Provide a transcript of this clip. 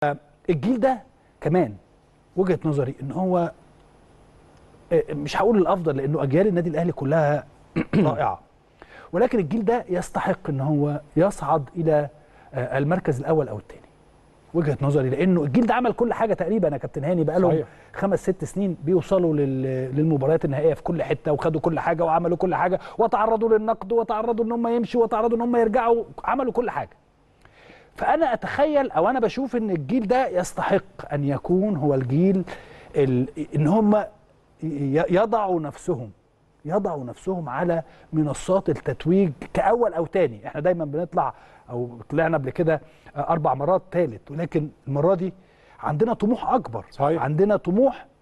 الجيل ده كمان وجهه نظري ان هو آه، مش هقول الافضل لانه اجيال النادي الاهلي كلها رائعه ولكن الجيل ده يستحق ان هو يصعد الى آه، المركز الاول او الثاني وجهه نظري لانه الجيل ده عمل كل حاجه تقريبا يا كابتن هاني بقى لهم صحيح. خمس ست سنين بيوصلوا لل- للمباريات النهائيه في كل حته وخدوا كل حاجه وعملوا كل حاجه وتعرضوا للنقد وتعرضوا ان هم يمشوا وتعرضوا ان هم يرجعوا عملوا كل حاجه فانا اتخيل او انا بشوف ان الجيل ده يستحق ان يكون هو الجيل ال- ان هم ي- يضعوا نفسهم يضعوا نفسهم على منصات التتويج كاول او تاني احنا دايما بنطلع او طلعنا قبل كده اربع مرات ثالث ولكن المره دي عندنا طموح اكبر صحيح. عندنا طموح